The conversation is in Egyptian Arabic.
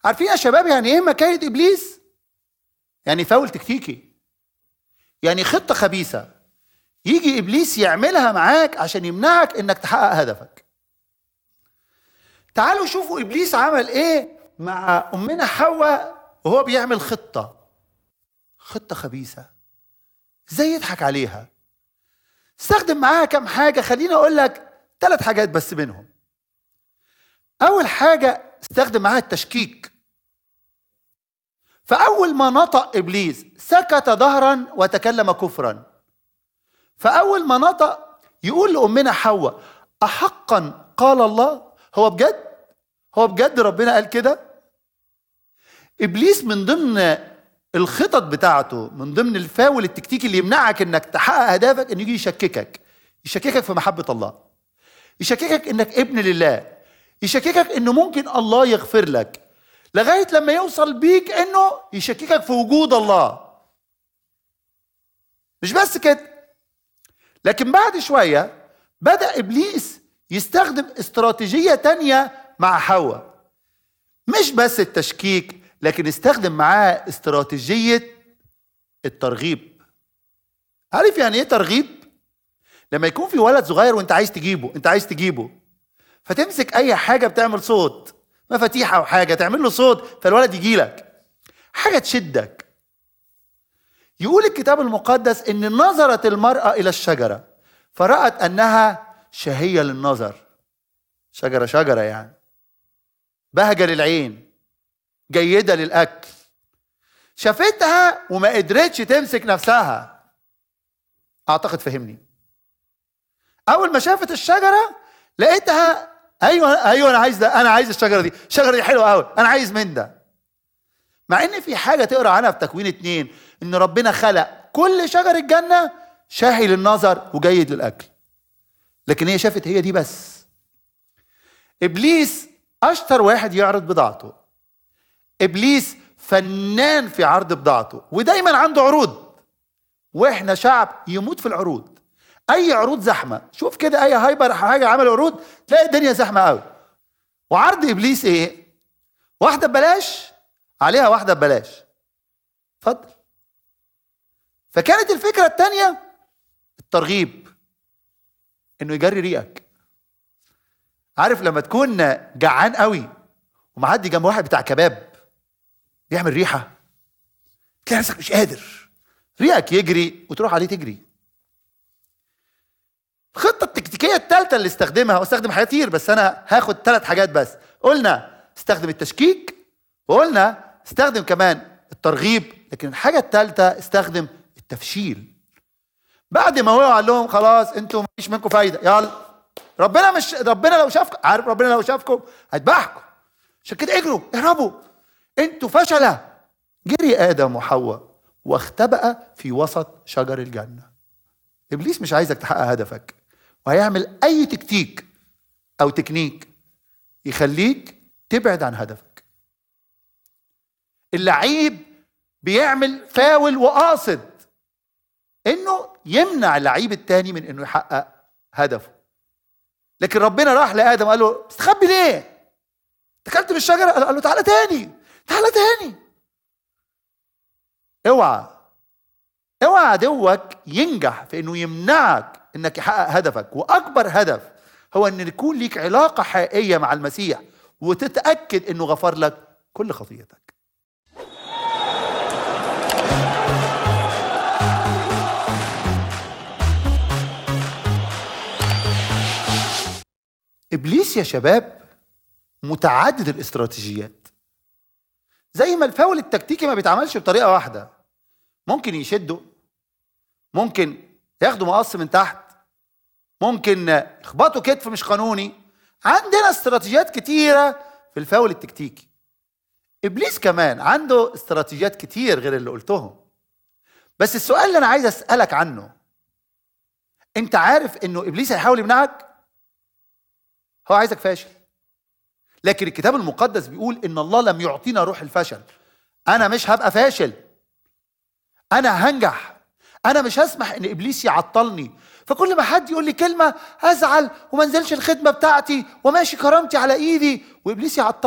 عارفين يا شباب يعني ايه مكايد ابليس يعني فاول تكتيكي يعني خطه خبيثه يجي ابليس يعملها معاك عشان يمنعك انك تحقق هدفك تعالوا شوفوا ابليس عمل ايه مع امنا حواء وهو بيعمل خطه خطه خبيثه ازاي يضحك عليها استخدم معاها كم حاجه خليني اقول لك ثلاث حاجات بس منهم اول حاجه استخدم معاها التشكيك فاول ما نطق ابليس سكت ظهرا وتكلم كفرا فاول ما نطق يقول لامنا حواء احقا قال الله هو بجد هو بجد ربنا قال كده ابليس من ضمن الخطط بتاعته من ضمن الفاول التكتيكي اللي يمنعك انك تحقق اهدافك انه يجي يشككك يشككك في محبه الله يشككك انك ابن لله يشككك انه ممكن الله يغفر لك لغايه لما يوصل بيك انه يشككك في وجود الله مش بس كده لكن بعد شويه بدا ابليس يستخدم استراتيجيه تانية مع حواء مش بس التشكيك لكن استخدم معاه استراتيجيه الترغيب عارف يعني ايه ترغيب لما يكون في ولد صغير وانت عايز تجيبه انت عايز تجيبه فتمسك اي حاجه بتعمل صوت مفاتيح او حاجه تعمل له صوت فالولد يجي لك حاجه تشدك يقول الكتاب المقدس ان نظرت المراه الى الشجره فرات انها شهيه للنظر شجره شجره يعني بهجه للعين جيده للاكل شافتها وما قدرتش تمسك نفسها اعتقد فهمني اول ما شافت الشجره لقيتها ايوه ايوه انا عايز ده انا عايز الشجره دي الشجره دي حلوه قوي انا عايز من ده مع ان في حاجه تقرا عنها في تكوين اتنين ان ربنا خلق كل شجر الجنه شاهي للنظر وجيد للاكل لكن هي شافت هي دي بس ابليس اشطر واحد يعرض بضاعته ابليس فنان في عرض بضاعته ودايما عنده عروض واحنا شعب يموت في العروض اي عروض زحمه شوف كده اي هايبر حاجه عمل عروض تلاقي الدنيا زحمه قوي وعرض ابليس ايه واحده ببلاش عليها واحده ببلاش اتفضل فكانت الفكره الثانيه الترغيب انه يجري ريقك عارف لما تكون جعان قوي ومعدي جنب واحد بتاع كباب بيعمل ريحه تلاقي نفسك مش قادر ريقك يجري وتروح عليه تجري الخطه التكتيكيه الثالثه اللي استخدمها واستخدم حاجات كتير بس انا هاخد ثلاث حاجات بس قلنا استخدم التشكيك وقلنا استخدم كمان الترغيب لكن الحاجه الثالثه استخدم التفشيل بعد ما هو قال لهم خلاص انتوا مفيش منكم فايده يلا ربنا مش ربنا لو شافكم عارف ربنا لو شافكم هيذبحكم عشان كده اجروا اهربوا انتوا فشله جري ادم وحواء واختبأ في وسط شجر الجنه ابليس مش عايزك تحقق هدفك وهيعمل اي تكتيك او تكنيك يخليك تبعد عن هدفك اللعيب بيعمل فاول وقاصد انه يمنع اللعيب التاني من انه يحقق هدفه لكن ربنا راح لادم قال له استخبي ليه اكلت من الشجره قال له تعالى تاني تعالى تاني اوعى اوعى عدوك ينجح في انه يمنعك انك يحقق هدفك واكبر هدف هو ان يكون ليك علاقه حقيقيه مع المسيح وتتاكد انه غفر لك كل خطيتك ابليس يا شباب متعدد الاستراتيجيات زي ما الفاول التكتيكي ما بيتعملش بطريقه واحده ممكن يشده ممكن ياخدوا مقص من تحت ممكن يخبطوا كتف مش قانوني عندنا استراتيجيات كتيره في الفاول التكتيكي ابليس كمان عنده استراتيجيات كتير غير اللي قلتهم بس السؤال اللي انا عايز اسالك عنه انت عارف انه ابليس هيحاول يمنعك هو عايزك فاشل لكن الكتاب المقدس بيقول ان الله لم يعطينا روح الفشل انا مش هبقى فاشل انا هنجح انا مش هسمح ان ابليس يعطلني فكل ما حد يقول لي كلمه ازعل وما انزلش الخدمه بتاعتي وماشي كرامتي على ايدي وابليس يعطل